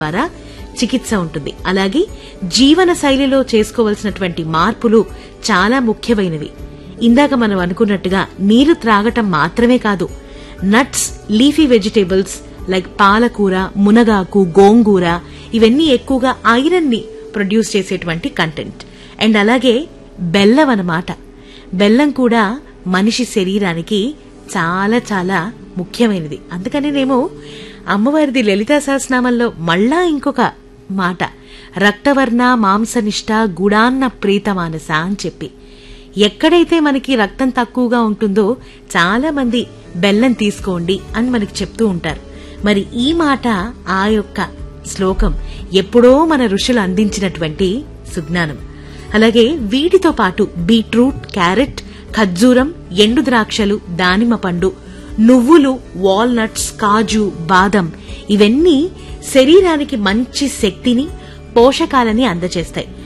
ద్వారా చికిత్స ఉంటుంది అలాగే జీవన శైలిలో చేసుకోవలసినటువంటి మార్పులు చాలా ముఖ్యమైనవి ఇందాక మనం అనుకున్నట్టుగా నీరు త్రాగటం మాత్రమే కాదు నట్స్ లీఫీ వెజిటేబుల్స్ లైక్ పాలకూర మునగాకు గోంగూర ఇవన్నీ ఎక్కువగా ఐరన్ ని ప్రొడ్యూస్ చేసేటువంటి కంటెంట్ అండ్ అలాగే బెల్లం అన్నమాట బెల్లం కూడా మనిషి శరీరానికి చాలా చాలా ముఖ్యమైనది అందుకనేనేమో అమ్మవారిది లలితా సహస్రనామంలో మళ్ళా ఇంకొక మాట రక్తవర్ణ మాంసనిష్ట గుడాన్న ప్రీతమానస అని చెప్పి ఎక్కడైతే మనకి రక్తం తక్కువగా ఉంటుందో చాలా మంది బెల్లం తీసుకోండి అని మనకి చెప్తూ ఉంటారు మరి ఈ మాట ఆ యొక్క శ్లోకం ఎప్పుడో మన ఋషులు అందించినటువంటి సుజ్ఞానం అలాగే వీటితో పాటు బీట్రూట్ క్యారెట్ ఖర్జూరం ఎండు ద్రాక్షలు దానిమ్మ పండు నువ్వులు వాల్నట్స్ కాజు బాదం ఇవన్నీ శరీరానికి మంచి శక్తిని పోషకాలని అందజేస్తాయి